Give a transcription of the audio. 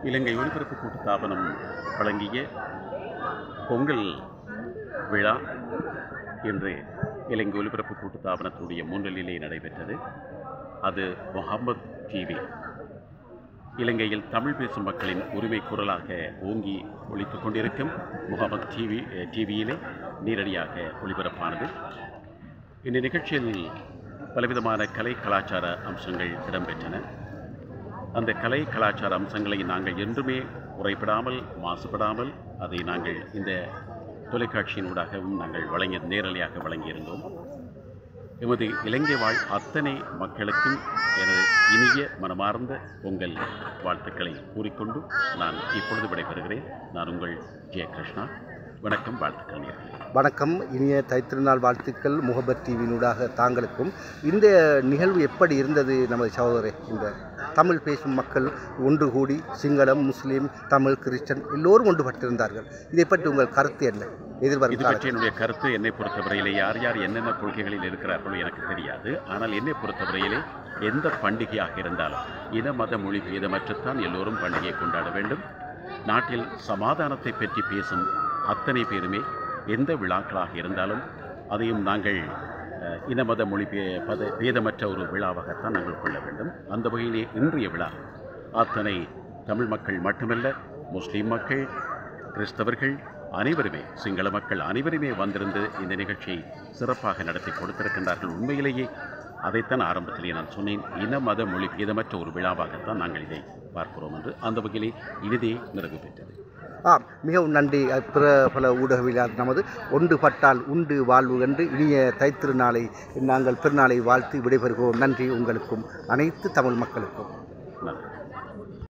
இலங்கை ஒலிபரப்பு கூட்டுத்தாபனம் வழங்கிய பொங்கல் விழா இன்று இலங்கை ஒலிபரப்பு கூட்டுத்தாபனத்துடைய முன்னிலையிலே நடைபெற்றது அது முகமது டிவி இலங்கையில் தமிழ் பேசும் மக்களின் உரிமை குரலாக ஓங்கி ஒழித்துக் கொண்டிருக்கும் முகமது டிவி டிவியிலே நேரடியாக ஒளிபரப்பானது இந்த நிகழ்ச்சியில் பலவிதமான கலை கலாச்சார அம்சங்கள் இடம்பெற்றன அந்த கலை கலாச்சார அம்சங்களை நாங்கள் என்றுமே உரைப்படாமல் மாசுபடாமல் அதை நாங்கள் இந்த தொலைக்காட்சியினூடாகவும் நாங்கள் வழங்கி நேரலையாக வழங்கியிருந்தோம் எமது இலங்கை வாழ் அத்தனை மக்களுக்கும் எனது இனிய மனமார்ந்த பொங்கல் வாழ்த்துக்களை கூறிக்கொண்டு நான் இப்பொழுது விடைபெறுகிறேன் நான் உங்கள் ஜெயகிருஷ்ணா வணக்கம் வாழ்த்துக்கள் நேர்களே வணக்கம் இனிய தைத்திருநாள் வாழ்த்துக்கள் முகபர் டிவியினூடாக தாங்களுக்கும் இந்த நிகழ்வு எப்படி இருந்தது நமது சகோதரே இந்த தமிழ் பேசும் மக்கள் ஒன்று கூடி சிங்களம் முஸ்லீம் தமிழ் கிறிஸ்டன் எல்லோரும் ஒன்றுபட்டிருந்தார்கள் இதை பற்றி உங்கள் கருத்து என்ன எதிர்வரும் இது காலத்தில் பற்றி என்னுடைய கருத்து என்னை பொறுத்தவரையிலே யார் யார் என்னென்ன கொள்கைகளில் இருக்கிறார்களோ எனக்கு தெரியாது ஆனால் என்னை பொறுத்தவரையிலே எந்த பண்டிகையாக இருந்தாலும் இன மத மொழி பேதமற்றுத்தான் எல்லோரும் பண்டிகையை கொண்டாட வேண்டும் நாட்டில் சமாதானத்தை பற்றி பேசும் அத்தனை பேருமே எந்த விழாக்களாக இருந்தாலும் அதையும் நாங்கள் அஹ், இன மத மொழி பே பத பேதமற்ற ஒரு விழாவாகத்தான் நாங்கள் கொள்ள வேண்டும் அந்த வகையிலே இன்றைய விழா அத்தனை தமிழ் மக்கள் மட்டுமல்ல முஸ்லீம் மக்கள் கிறிஸ்தவர்கள் அனைவருமே சிங்கள மக்கள் அனைவருமே வந்திருந்து இந்த நிகழ்ச்சியை சிறப்பாக நடத்தி கொடுத்திருக்கின்றார்கள் உண்மையிலேயே அதைத்தான் ஆரம்பத்திலே நான் சொன்னேன் இன மத மொழி பேதமற்ற ஒரு விழாவாகத்தான் நாங்கள் இதை பார்க்கிறோம் என்று அந்த வகையிலே இனிதே நிறைவு பெற்றது ஆம் மிகவும் நன்றி அஹ், பிற பல ஊடகவியலாளர் நமது ஒன்றுபட்டால் உண்டு வாழ்வு என்று இனிய தைத்திருநாளை நாங்கள் பெருநாளை வாழ்த்து விடைபெறுகிறோம் நன்றி உங்களுக்கும் அனைத்து தமிழ் மக்களுக்கும் நன்றி